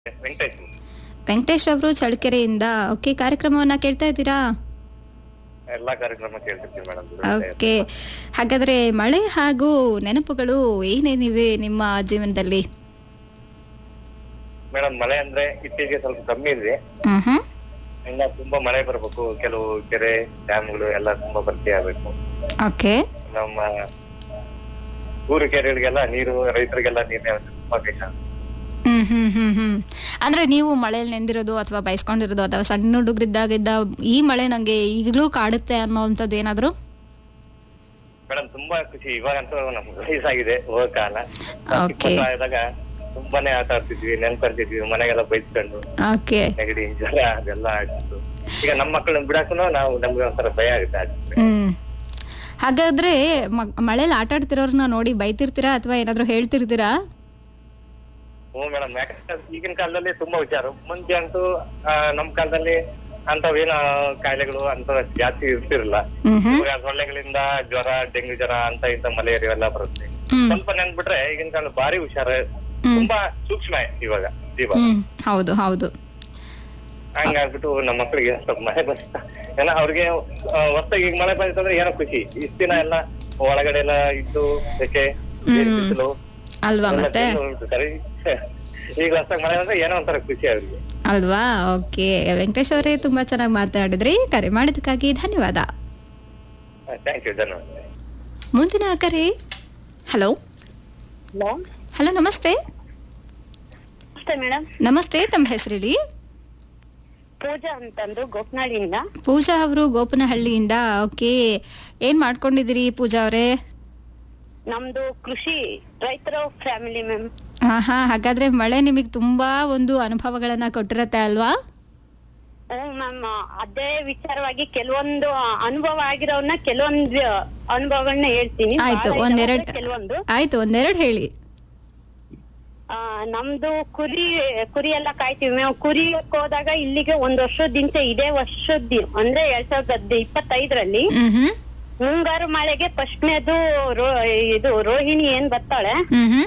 ವೆಂಕಟೇಶ್ ವೆಂಕಟೇಶ್ ಅವರು ಚಳ್ಳಕೆರೆಯಿಂದ ಓಕೆ ಕಾರ್ಯಕ್ರಮವನ್ನ ಕೇಳ್ತಾ ಇದ್ದೀರಾ ಎಲ್ಲಾ ಕಾರ್ಯಕ್ರಮ ಕೇಳ್ತಿರ್ತೀವಿ ಮೇಡಮ್ ಓಕೆ ಹಾಗಾದ್ರೆ ಮಳೆ ಹಾಗೂ ನೆನಪುಗಳು ಏನೇನಿವೆ ನಿಮ್ಮ ಜೀವನದಲ್ಲಿ ಮೇಡಮ್ ಮಳೆ ಅಂದ್ರೆ ಇತ್ತೀಚೆಗೆ ಸ್ವಲ್ಪ ಕಮ್ಮಿ ಇದೆ ಹ್ಮ್ ಇನ್ನ ತುಂಬಾ ಮಳೆ ಬರ್ಬೇಕು ಕೆಲವು ಕೆರೆ ಡ್ಯಾಮ್ಗಳು ಎಲ್ಲ ತುಂಬಾ ಭರ್ತಿ ಆಗ್ಬೇಕು ಓಕೆ ನಮ್ಮ ಊರು ಕೆರೆಗಳಿಗೆಲ್ಲ ನೀರು ರೈತರಿಗೆಲ್ಲ ನೀರಿನ ವ್ಯವಸ್ಥೆ ತುಂಬಾ ಬೇಕಾಗುತ್ತೆ ಹ್ಮ್ ಹ್ಮ್ ಹ್ಮ್ ಹ್ಮ್ ಅಂದ್ರೆ ನೀವು ಮಳೆಯಲ್ಲಿ ನೆಂದಿರೋದು ಅಥವಾ ಬಯಸ್ಕೊಂಡಿರೋದು ಅಥವಾ ಸಣ್ಣ ಹುಡುಗರಿದ್ದಾಗಿದ್ದ ಈ ಮಳೆ ನಂಗೆ ಈಗಲೂ ಕಾಡುತ್ತೆ ಅನ್ನೋಂಥದ್ದು ಏನಾದ್ರು ಮೇಡಮ್ ತುಂಬಾ ಖುಷಿ ಇವಾಗಂತೂ ನಮ್ಗೆ ವಯಸ್ಸಾಗಿದೆ ಹೋಗೋ ಕಾಲ ನಾವು ಚಿಕ್ಕ Okay. ಮಕ್ಕಳಾದಾಗ ತುಂಬಾನೇ ಆಟ ಆಡ್ತಿದ್ವಿ ನೆನ್ಪರ್ತಿದ್ವಿ ಮನೆಗೆಲ್ಲ ಬೈಸ್ಕೊಂಡು ಓಕೆ ನೆಗಡಿ ಜ್ವರ ಅದೆಲ್ಲ ಆಗ್ತಿತ್ತು ಈಗ ನಮ್ಮ ಮಕ್ಕಳನ್ನ ಬಿಡಕ್ಕೂ ನಾವು ನಮ್ಗೆ ಒಂಥರ ಭಯ ಆಗುತ್ತೆ ಆಡ್ತಿದ್ರೆ ಹ್ಮ್ ಹಾಗಾದ್ರೆ ಮ- ಮಳೆಯಲ್ಲಿ ಆಟ ಆಡ್ತಿರೋರ್ನ ನೋಡಿ ಬೈತಿರ್ತೀರಾ ಅಥವಾ ಏನಾದ್ರು ಹೇಳ್ತಿರ್ತೀರಾ ಹ್ಞೂ ಮೇಡಮ್ ಯಾಕಂದ್ರೆ ಈಗಿನ ಕಾಲದಲ್ಲಿ ತುಂಬಾ ವಿಚಾರ ಮುಂಚೆ ಅಂತೂ ಆ, ನಮ್ ಕಾಲದಲ್ಲಿ ಅಂತವೇನ ಕಾಯಿಲೆಗಳು ಅಂತ ಜಾಸ್ತಿ ಇರ್ತಿರಲಿಲ್ಲ ಹ್ಮ್ ಹ್ಮ್ ಇವಾಗ ಸೊಳ್ಳೆಗಳಿಂದ ಜ್ವರ ಡೆಂಗ್ಯೂ ಜ್ವರ ಅಂತ ಇಂತ ಮಲೇರಿಯಾ ಎಲ್ಲ ಬರುತ್ತೆ ಹ್ಮ್ ಸ್ವಲ್ಪ ನೆನ್ಬಿಟ್ರೆ ಈಗಿನ ಕಾಲ ಭಾರಿ ಹುಷಾರ ತುಂಬಾ ಸೂಕ್ಷ್ಮ ಇವಾಗ ಜೀವ ಹ್ಮ್ ಹೌದು ಹೌದು ಹಂಗಾಗ್ಬಿಟ್ಟು ನಮ್ಮ ಮಕ್ಕಳಿಗೆ ಸ್ವಲ್ಪ ಮಳೆ ಬಂತ ಏನೋ ಅವ್ರಿಗೆ ಹೊಸ್ತಾಗಿ ಈಗ ಮಳೆ ಬಂತಂದ್ರೆ ಏನೋ ಖುಷಿ ಇಷ್ಟ ದಿನ ಎಲ್ಲ ಒಳಗಡೆ ಎಲ್ಲ ಇದ್ದು ಸೆಕೆ ಬಿಸಿಲು ಅಲ್ವಾ ಎಲ್ಲ ಮತ್ತೆ ತಿಂದು ಉಂಟು ಸರಿ ಈಗ ಹೊಸ್ತಾಗಿ ಮಳೆ ಬಂದ್ರೆ ಏನೋ ಒಂಥರ ಖುಷಿ ಅವ್ರಿಗೆ ಅಲ್ವಾ ಓಕೆ ವೆಂಕಟೇಶ್ ಅವರೇ ತುಂಬಾ ಚೆನ್ನಾಗಿ ಮಾತಾಡಿದ್ರಿ ಕರೆ ಮಾಡಿದಕ್ಕಾಗಿ ಧನ್ಯವಾದ ಥ್ಯಾಂಕ್ ಯು ಧನ್ಯವಾದ ಮುಂದಿನ ಕರೆ ಹಲೋ ಹಲೋ ಹಲೋ ನಮಸ್ತೆ ನಮಸ್ತೆ ಮೇಡಮ್ ನಮಸ್ತೆ ತಮ್ಮ ಹೆಸರೇಳಿ ಪೂಜಾ ಅಂತಂದು ಗೋಪ್ನಾಳಿಯಿಂದ ಪೂಜಾ ಅವರು ಗೋಪನಹಳ್ಳಿಯಿಂದ ಓಕೆ ಏನ್ ಮಾಡ್ಕೊಂಡಿದ್ದೀರಿ ಪೂಜಾ ಅವರೇ ನಮ್ದು ಕೃಷಿ ರೈತರ ಫ್ಯಾಮಿಲಿ ಮ್ಯಾಮ್ ಹಾ ಹಾ ಹಾಗಾದ್ರೆ ಮಳೆ ನಿಮಗೆ ತುಂಬಾ ಒಂದು ಅನುಭವಗಳನ್ನ ಕೊಟ್ಟಿರತ್ತೆ ಅಲ್ವಾ ಹ್ಞೂ ಮ್ಯಾಮ್ ಅದೇ ವಿಚಾರವಾಗಿ ಕೆಲವೊಂದು ಅನುಭವ ಆಗಿರೋನ್ನ ಕೆಲವೊಂದು ಅನುಭವಗಳನ್ನ ಹೇಳ್ತೀನಿ ಆಯ್ತು ಭಾಳ ಒಂದೆರಡು ಇದಾವೆ ಕೆಲವೊಂದು ಆಯ್ತು ಒಂದೆರಡು ಹೇಳಿ ಆ, ನಮ್ದು ಕುರಿ ಕುರಿ ಎಲ್ಲ ಕಾಯ್ತೀವಿ ಮ್ಯಾಮ್ ಕುರಿ ಹೋದಾಗ ಇಲ್ಲಿಗೆ ಒಂದ್ ವರ್ಷದಿಂದ ಇದೇ ವರ್ಷದ ಅಂದ್ರೆ ಎರಡ್ ಸಾವಿರದ ಹದ್ ಇಪ್ಪತ್ತೈದರಲ್ಲಿ ಹ್ಮ್ ಹ್ಮ್ ಮುಂಗಾರು ಮಳೆಗೆ ಫಸ್ಟ್ನೇದು ರೋ ಇದು ರೋಹಿಣಿ ಏನ್ ಬರ್ತಾಳೆ ಹ್ಮ್ ಹ್ಮ್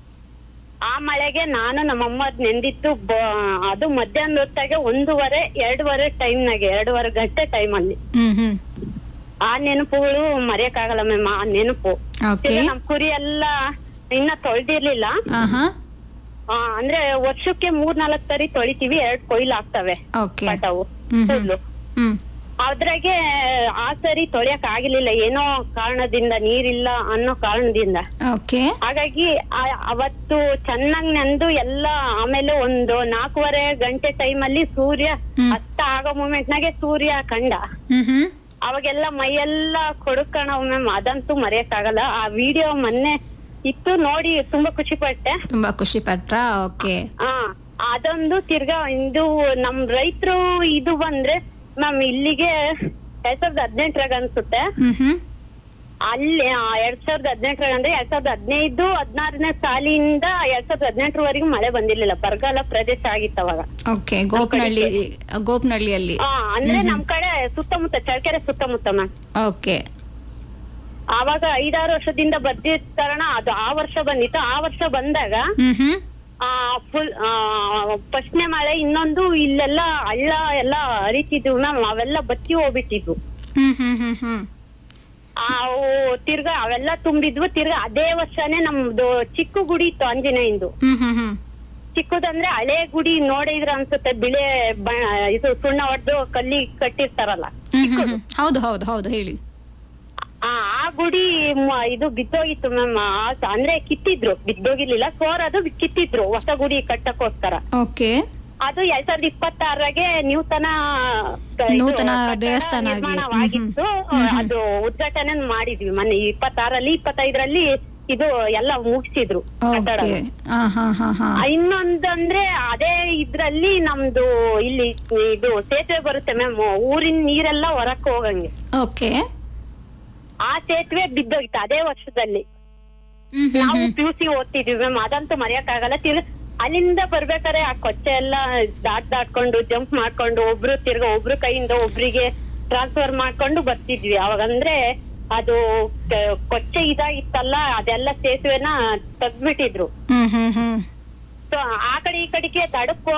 ಆ ಮಳೆಗೆ ನಾನು ನಮ್ಮಮ್ಮ ಅದ್ ನೆಂದಿತ್ತು ಬ- ಅದು ಮಧ್ಯಾಹ್ನ ಹೊತ್ತಾಗೆ ಒಂದೂವರೆ ಎರಡೂವರೆ ಟೈಮ್ನಾಗೆ ಎರಡೂವರೆ ಗಂಟೆ ಟೈಮ್ ಅಲ್ಲಿ ಹ್ಮ್ ಹ್ಮ್ ಆ ನೆನಪುಗಳು ಮರೆಯಕ್ಕಾಗಲ್ಲ ಮ್ಯಾಮ್ ಆ ನೆನಪು ಓಕೆ ತಿರ್ಗಾ ನಮ್ ಕುರಿ ಎಲ್ಲ ಇನ್ನ ತೊಳ್ದಿರ್ಲಿಲ್ಲ ಹಾ ಹಾ ಆ, ಅಂದ್ರೆ ವರ್ಷಕ್ಕೆ ಮೂರ್ ನಾಲ್ಕ್ ಸರಿ ತೊಳಿತೀವಿ ಎರಡ್ ಕೊಯ್ಲು ಆಗ್ತವೆ ಓಕೆ ಕಟಾವು ಹ್ಮ್ ಹ್ಮ್. ಕೂದ್ಲು ಹ್ಮ್ ಅದ್ರಾಗೆ ಆ ಸರಿ ತೊಳೆಯಕ್ ಆಗಿರ್ಲಿಲ್ಲ ಏನೋ ಕಾರಣದಿಂದ ನೀರಿಲ್ಲ ಅನ್ನೋ ಕಾರಣದಿಂದ ಓಕೆ ಹಾಗಾಗಿ ಆ- ಅವತ್ತು ಚೆನ್ನಾಗ್ ನೆಂದು ಎಲ್ಲ ಆಮೇಲೆ ಒಂದು ನಾಲ್ಕೂವರೆ ಗಂಟೆ ಟೈಮ್ ಅಲ್ಲಿ ಸೂರ್ಯ ಹ್ಮ್. ಅತ್ತ ಆಗೋ ಮೂಮೆಂಟ್ ನಾಗೆ ಸೂರ್ಯ ಕಂಡ ಹ್ಮ್ ಹ್ಮ್ ಅವಾಗೆಲ್ಲ ಮೈಯೆಲ್ಲ ಕೊಡುಕಣ ಮ್ಯಾಮ್ ಅದಂತೂ ಮರೆಯಕ್ಕಾಗಲ್ಲ ಆ ವಿಡಿಯೋ ಮೊನ್ನೆ ಇತ್ತು ನೋಡಿ ತುಂಬಾ ಖುಷಿ ಪಟ್ಟೆ ತುಂಬಾ ಖುಷಿ ಪಟ್ರಾ ಓಕೆ ಆ ಅದೊಂದು ತಿರ್ಗಾ ಇದು ನಮ್ ರೈತರು ಇದು ಬಂದ್ರೆ ಮ್ಯಾಮ್ ಇಲ್ಲಿಗೆ ಎರಡ್ ಸಾವಿರದ ಹದಿನೆಂಟರಾಗ ಅನ್ಸುತ್ತೆ ಹ್ಮ್ ಹ್ಮ್ ಅಲ್ಲಿ ಆ, ಎರಡ್ ಸಾವಿರದ ಹದಿನೆಂಟರಾಗ ಅಂದ್ರೆ ಎರಡ್ ಸಾವಿರದ ಹದಿನೈದು ಹದಿನಾರನೇ ಸಾಲಿಂದ ಎರಡ್ ಸಾವಿರದ ಹದಿನೆಂಟರವರೆಗೂ ಮಳೆ ಬಂದಿರ್ಲಿಲ್ಲ ಬರಗಾಲ ಪ್ರದೇಶ ಆಗಿತ್ತು ಅವಾಗ ಓಕೆ ಗೋಪನಹಳ್ಳಿ ಗೋಪನಹಳ್ಳಿಯಲ್ಲಿ ಆ ಅಂದ್ರೆ ನಮ್ ಕಡೆ ಸುತ್ತಮುತ್ತ ಚಳ್ಳಕೆರೆ ಸುತ್ತಮುತ್ತ ಮ್ಯಾಮ್ ಓಕೆ ಆವಾಗ ಐದಾರು ವರ್ಷದಿಂದ ಬರ್ದಿದ್ದ ಕಾರಣ ಅದು ಆ ವರ್ಷ ಬಂದಿತ್ತು ಆ ವರ್ಷ ಬಂದಾಗ ಹ್ಮ್ ಹ್ಮ್ ಆ ಫುಲ್ ಫಸ್ಟ್ನೇ ಮಳೆ ಇನ್ನೊಂದು ಇಲ್ಲೆಲ್ಲ ಹಳ್ಳ ಎಲ್ಲ ಹರಿತಿದ್ವು ಮ್ಯಾಮ್ ಅವೆಲ್ಲ ಬತ್ತಿ ಹೋಗ್ಬಿಟ್ಟಿದ್ವು ಹ್ಮ್ ಹ್ಮ್ ಹ್ಮ್ ಹ್ಮ್ ಅವು ತಿರ್ಗಾ ಅವೆಲ್ಲ ತುಂಬಿದ್ವು ತಿರ್ಗಾ ಅದೇ ವರ್ಷನೇ ನಮ್ದು ಚಿಕ್ಕ ಗುಡಿ ಇತ್ತು ಆಂಜನೇಯಂದು ಹ್ಮ್ ಹ್ಮ್ ಹ್ಮ್ ಚಿಕ್ಕದಂದ್ರೆ ಹಳೆ ಗುಡಿ ನೋಡಿದ್ರ ಅನ್ಸುತ್ತೆ ಬಿಳೆ ಬ- ಇದು ಸುಣ್ಣ ಹೊಡೆದು ಕಲ್ಲಿ ಕಟ್ಟಿರ್ತಾರಲ್ಲ ಹ್ಮ್ ಹ್ಮ್ ಹ್ಮ್. ಹೌದು ಹೌದು ಹೌದು ಹೇಳಿ ಆ ಆ ಗುಡಿ ಮ- ಇದು ಬಿದ್ದೋಗಿತ್ತು ಮ್ಯಾಮ್ ಅಂದ್ರೆ ಕಿತ್ತಿದ್ರು ಬಿದ್ದೋಗಿರ್ಲಿಲ್ಲ ಸೋರ್ ಅದು ಕಿತ್ತಿದ್ರು ಹೊಸ ಗುಡಿ ಕಟ್ಟಕ್ಕೋಸ್ಕರ ಓಕೆ ಅದು ಎರಡ್ ಸಾವಿರದ ಇಪ್ಪತ್ತಾರಾಗೆ ನೂತನ ಕ- ಇದು ನೂತನ ಕಟ್ಟಡ ದೇವಸ್ಥಾನ ಆಗಿ. ನಿರ್ಮಾಣವಾಗಿತ್ತು ಅದು ಉದ್ಘಾಟನೆ ಮಾಡಿದ್ವಿ ಮೊನ್ನೆ ಇಪ್ಪತ್ತಾರಲ್ಲಿ ಇಪ್ಪತ್ತೈದರಲ್ಲಿ ಇದು ಎಲ್ಲ ಮುಗಿಸಿದ್ರು ಕಟ್ಟಡ ಓಕೆ ಹಾ ಹಾ ಹಾ ಹಾ ಇನ್ನೊಂದಂದ್ರೆ ಅದೇ ಇದ್ರಲ್ಲಿ ನಮ್ದು ಇಲ್ಲಿ ಇದು ಸೇತುವೆ ಬರುತ್ತೆ ಮ್ಯಾಮ್ ಊರಿನ ನೀರೆಲ್ಲ ಹೊರಕ್ ಹೋಗಂಗೆ ಓಕೆ ಆ ಸೇತುವೆ ಬಿದ್ದೋಗಿತ್ತು ಅದೇ ವರ್ಷದಲ್ಲಿ ಹ್ಮ್ ಹ್ಮ್ ನಾವು ಪಿ ಯು ಸಿ ಓದ್ತಿದ್ವಿ ಮ್ಯಾಮ್ ಅದಂತೂ ಮರೆಯಕ್ಕಾಗಲ್ಲ ತಿರ್ಗ ಅಲ್ಲಿಂದ ಬರ್ಬೇಕಾರೆ ಆ ಕೊಚ್ಚೆ ಎಲ್ಲ ದಾಟ್ ದಾಟ್ಕೊಂಡು ಜಂಪ್ ಮಾಡ್ಕೊಂಡು ಒಬ್ರು ತಿರ್ಗ ಒಬ್ರು ಕೈಯಿಂದ ಒಬ್ರಿಗೆ ಟ್ರಾನ್ಸ್ಫರ್ ಮಾಡ್ಕೊಂಡು ಬರ್ತಿದ್ವಿ ಅವಾಗ ಅಂದ್ರೆ ಅದು ಕ- ಕೊಚ್ಚೆ ಇದಾಗಿತ್ತಲ್ಲ ಅದೆಲ್ಲ ಸೇತುವೆನ ತೆಗ್ದ್ಬಿಟ್ಟಿದ್ರು ಹ್ಮ್ ಹ್ಮ್ ಹ್ಮ್ ಸೊ ಆ ಕಡೆ ಈ ಕಡೆಗೆ ದಡಕ್ಕೋ